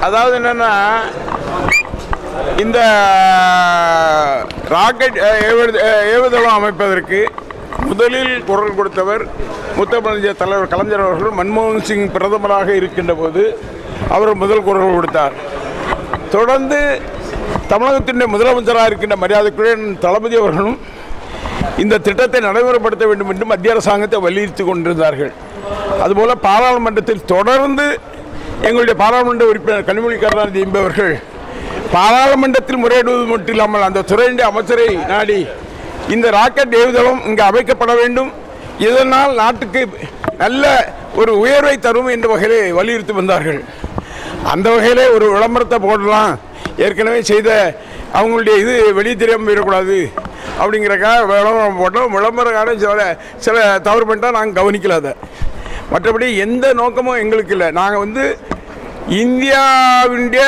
அதாவது என்னன்னா இந்த ராக்கெட் அஹ், ஏவுத- அஹ், ஏவுதளம் அமைப்பதற்கு முதலில் குரல் கொடுத்தவர் முத்தமிழ் தலைவர் கலைஞர் அவர்கள் மன்மோகன் சிங் பிரதமராக இருக்கின்ற போது அவர் முதல் குரல் கொடுத்தார் தொடர்ந்து தமிழகத்தினுடைய முதலமைச்சராக இருக்கின்ற மரியாதைக்குரிய தளபதி அவர்களும் இந்த திட்டத்தை நடைமுறைப்படுத்த வேண்டும் என்று மத்திய அரசாங்கத்தை வலியுறுத்தி கொண்டிருந்தார்கள் அதுபோல பாராளுமன்றத்தில் தொடர்ந்து எங்களுடைய பாராளுமன்ற உறுப்பினர் கனிமொழி கருணாநிதி என்பவர்கள் பாராளுமன்றத்தில் முறையிடுவது மட்டும் இல்லாமல் அந்த துறையினுடைய அமைச்சரை நாடி இந்த ராக்கெட் ஏவுதளம் இங்கு அமைக்கப்பட வேண்டும் இதனால் நாட்டுக்கு நல்ல ஒரு உயர்வை தரும் என்ற வகையிலே வலியுறுத்தி வந்தார்கள் அந்த வகையிலே ஒரு விளம்பரத்தை போடலாம் ஏற்கனவே செய்த அவங்களுடைய இது வெளியே தெரியாமல் போயிடக்கூடாது அப்படிங்கிறக்காக விளம்பரம் போட்டோம் விளம்பரக்காரன் சில சில தவறு பண்ணிட்டா நாங்கள் கவனிக்கல அதை மற்றபடி எந்த நோக்கமும் எங்களுக்கு இல்லை நாங்கள் வந்து இந்தியாவினுடைய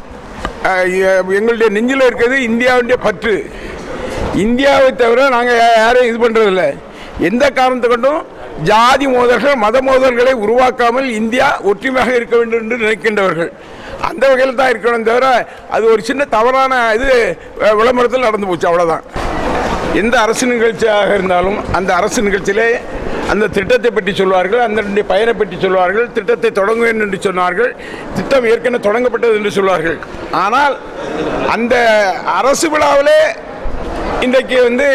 அஹ், எ- எங்களுடைய நெஞ்சில் இருக்கிறது இந்தியாவுடைய பற்று இந்தியாவை தவிர நாங்கள் யாரையும் இது பண்ணுறதில்ல எந்த காரணத்தை கொண்டும் ஜாதி மோதல்கள் மத மோதல்களை உருவாக்காமல் இந்தியா ஒற்றுமையாக இருக்க வேண்டும் என்று நினைக்கின்றவர்கள் அந்த வகையில் தான் இருக்கணும் தவிர அது ஒரு சின்ன தவறான இது அஹ், விளம்பரத்தில் நடந்து போச்சு அவ்வளோதான் எந்த அரசு நிகழ்ச்சியாக இருந்தாலும் அந்த அரசு நிகழ்ச்சியிலே அந்த திட்டத்தை பற்றி சொல்வார்கள் அந்த பயனை பற்றி சொல்வார்கள் திட்டத்தை தொடங்குவேன் என்று சொன்னார்கள் திட்டம் ஏற்கனவே தொடங்கப்பட்டது என்று சொல்வார்கள் ஆனால் அந்த அரசு விழாவிலே இன்றைக்கு வந்து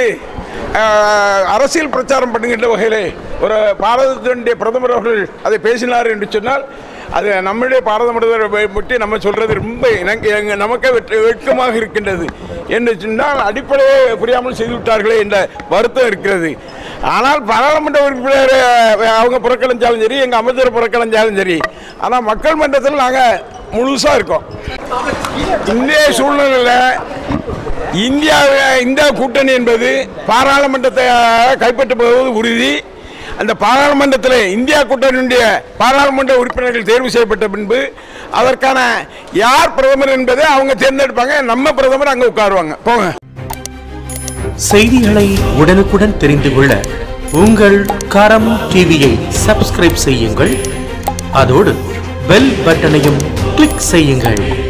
அஹ், அரசியல் பிரச்சாரம் பண்ணுகின்ற வகையிலே ஒரு பாரதத்தினுடைய பிரதமர் அவர்கள் அதை பேசினார் என்று சொன்னால் அது நம்முடைய பாரத பிரதமரை பற்றி நம்ம சொல்றது ரொம்ப எனக்கு எங்க- நமக்கே வெட்க- வெட்கமாக இருக்கின்றது என்று சொன்னால் அடிப்படையே புரியாமல் செய்து விட்டார்களே என்ற வருத்தம் இருக்கிறது ஆனால் பாராளுமன்ற உறுப்பினர் அஹ், அவங்க புறக்கணிஞ்சாலும் சரி எங்கள் அமைச்சர் புறக்கணிஞ்சாலும் சரி ஆனால் மக்கள் மன்றத்தில் நாங்கள் முழுசாக இருக்கோம் இந்திய சூழ்நிலையில் இந்தியா இந்தியா கூட்டணி என்பது பாராளுமன்றத்தை கைப்பற்ற போவது உறுதி அந்த பாராளுமன்றத்தில் இந்தியா கூட்டணியுடைய பாராளுமன்ற உறுப்பினர்கள் தேர்வு செய்யப்பட்ட பின்பு அதற்கான யார் பிரதமர் என்பதை அவங்க தேர்ந்தெடுப்பாங்க நம்ம பிரதமர் அங்கே உட்காருவாங்க போங்க செய்திகளை உடனுக்குடன் தெரிந்து கொள்ள உங்கள் கரம் டிவியை சப்ஸ்கிரைப் செய்யுங்கள் அதோடு பெல் பட்டனையும் கிளிக் செய்யுங்கள்